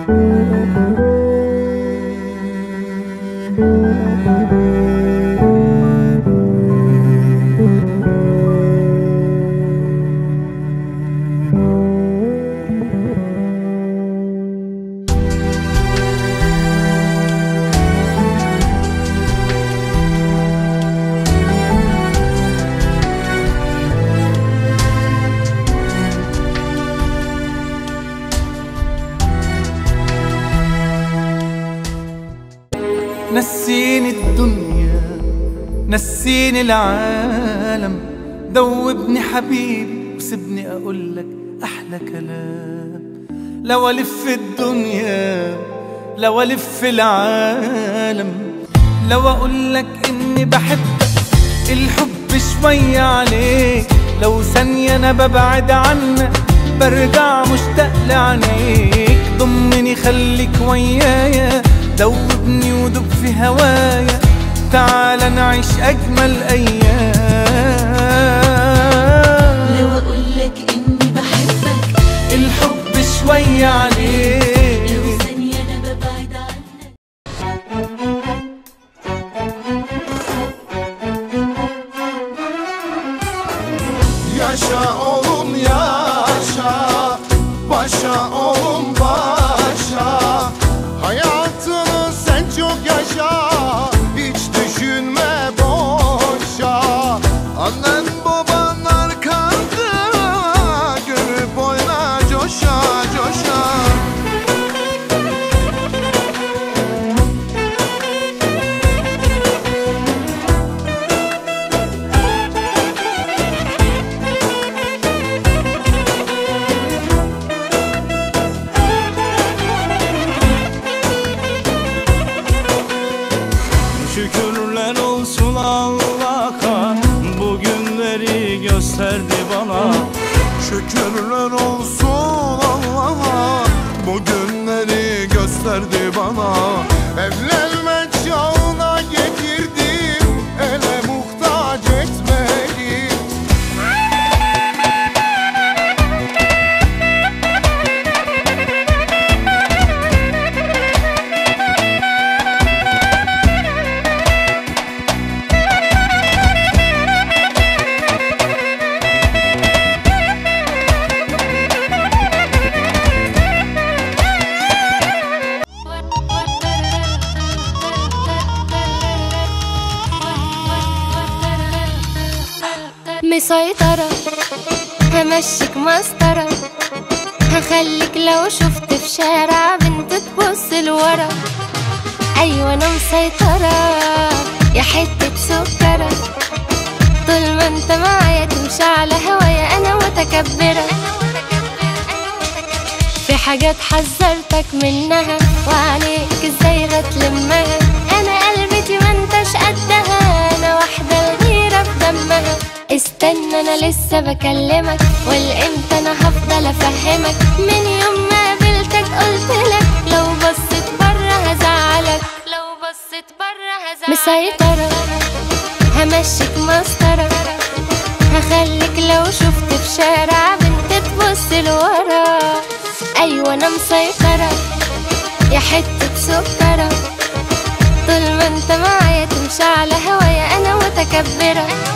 نسيني الدنيا نسيني العالم دوبني حبيبي وسيبني اقولك احلى كلام لو الف الدنيا لو الف العالم لو اقولك اني بحبك الحب شوية عليك لو ثانية انا ببعد عنك برجع مشتاق لعينيك ضمني خليك ويايا دوبني ودوب في هوايا تعال نعيش اجمل ايام لو اقولك اني بحبك الحب شوية لو عليك ثانية انا ببعد عنك Yaşa oğlum yaşa Başa oğlum başa Hayatını sen çok yaşa Hiç düşünme boşa Annen baban arkanda Görüp oyna coşa coşa Şükürler olsun Allah'a Bu günleri gösterdi bana Şükürler olsun Allah'a Bu günleri gösterdi bana Evlenme çağına getirdim Ele muhtaç etmedi مسيطرة همشيك مسطرة هخليك لو شفت في شارع بنت تبص لورا أيوة أنا مسيطرة يا حتة سكرة طول ما انت معايا تمشي على هوايا أنا متكبرة في حاجات حذرتك منها وعليك ازاي هتلمها انا قلبتي ما انتش قدها انا واحدة الغيرة في دمها استنى انا لسه بكلمك والامتى انا هفضل افهمك من يوم ما قابلتك قلتلك لو بصيت بره هزعلك لو بصيت بره هزعلك مسيطرة همشيك مسطرة هخليك لو شفت في شارع بنت تبص لورا ايوه انا مسيطرة يا حتة سكرة طول ما انت معايا تمشي على هوايا انا متكبرة